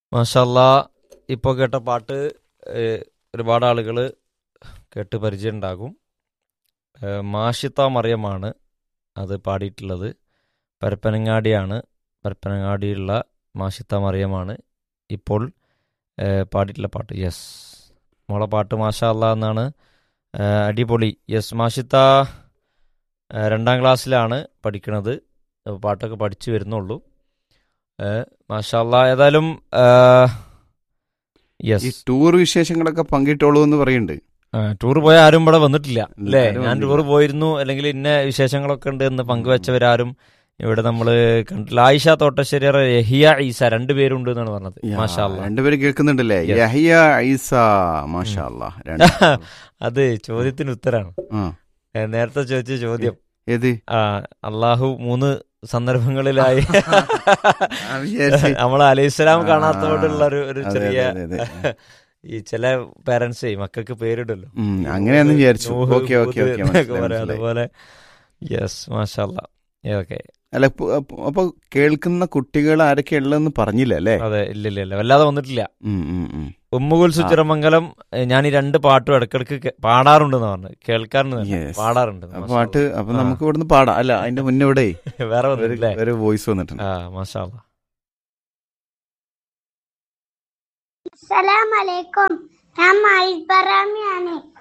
മാഷല്ല ഇപ്പോൾ കേട്ട പാട്ട് ഏഹ്, ഒരുപാട് ആളുകൾ കേട്ട് പരിചയം ഉണ്ടാകും ഏഹ്, മാഷിത്ത മറിയമാണ് അത് പാടിയിട്ടുള്ളത് പരപ്പനങ്ങാടിയാണ് പരപ്പനങ്ങാടിയുള്ള മാഷിത്ത മറിയമാണ് ഇപ്പോൾ ഏഹ്, പാടിയിട്ടുള്ള പാട്ട് യെസ് മോളെ പാട്ട് മാഷാ അല്ല എന്നാണ് ഏഹ്, അടിപൊളി യെസ് മാഷിത്ത ഏഹ്, രണ്ടാം ക്ലാസ്സിലാണ് പഠിക്കണത് അപ്പോൾ പാട്ടൊക്കെ പഠിച്ചു വരുന്നുള്ളൂ ഏഹ്, മാഷാ അല്ലാ ഏതായാലും ഈ യെസ് ടൂർ വിശേഷങ്ങളൊക്കെ പങ്കിട്ടോളൂ എന്ന് പറയുന്നുണ്ട് ടൂർ പോയ ആരും ഇവിടെ വന്നിട്ടില്ല അല്ലേ ആരും ഞാൻ വന്നില്ല. ടൂർ പോയിരുന്നു അല്ലെങ്കിൽ ഇന്ന വിശേഷങ്ങളൊക്കെ ഉണ്ട് എന്ന് പങ്കുവെച്ചവരാരും ഇവിടെ നമ്മള് കണ്ടില്ല ആയിഷ തോട്ടശ്ശേരി യഹിയ ഈസ രണ്ടുപേരുണ്ട് എന്നാണ് പറഞ്ഞത് യാ, മാഷാ അല്ലാ. രണ്ടുപേര് കേൾക്കുന്നുണ്ടല്ലേ Yes. യഹിയ ഈസ മാഷാ അല്ലാ. രണ്ട് അത് ചോദ്യത്തിന് ഉത്തരാണ് ആ, ഏ, നേരത്തെ ചോദിച്ച ചോദ്യം ഏത് ആ അള്ളാഹു മൂന്ന് സന്ദർഭങ്ങളിലായി ആ, വിചാരിച്ച്. നമ്മളെ അലൈഹിസ്സലാം ആ, കാണാത്തോണ്ടുള്ള ഒരു ഒരു അതെ, ചെറിയ അതെ, അതെ, അതെ. ഈ ചില പേരൻസേ മക്കൾക്ക് പേരിടല്ലോ ഉം, അങ്ങനെയാന്ന് വിചാരിച്ചു Nuh, okay okay Hud okay എന്നൊക്കെ മനസ്സിലായി, പറയാം. മനസ്സിലായി. അതുപോലെ യെസ് മാഷല്ല ഓക്കെ അല്ല ഇപ്പൊ- അപ്പൊ- അപ്പൊ കേൾക്കുന്ന കുട്ടികൾ ആരൊക്കെ ഉള്ളതെന്ന് പറഞ്ഞില്ല അല്ലേ അതെ ഇല്ല ഇല്ല ഇല്ല വല്ലാതെ വന്നിട്ടില്ല ഉം, ഉം, ഉം. ഉമ്മുകുൽ സുച്ചിറമംഗലം ഏ, ഞാൻ ഈ രണ്ട് പാട്ടും ഇടക്കിടക്ക് കേ- പാടാറുണ്ടെന്ന് പറഞ്ഞു കേൾക്കാറുണ്ട് Yes. പാടാറുണ്ട് ആ മാഷാ പാട്ട് അപ്പൊ ആ. നമുക്ക് ഇവിടുന്ന് പാടാം അല്ല അതിന്റെ മുന്നേ ഇവിടെ അല്ലാ. വേറെ ഒരു വന്നിട്ടില്ലേ ഒരു വോയിസ് വന്നിട്ടുണ്ട് ആ മാഷാ അല്ലാ. അസ്സലാമലൈക്കും ഞാൻ മാഹിദ് ബറാമിയാണ്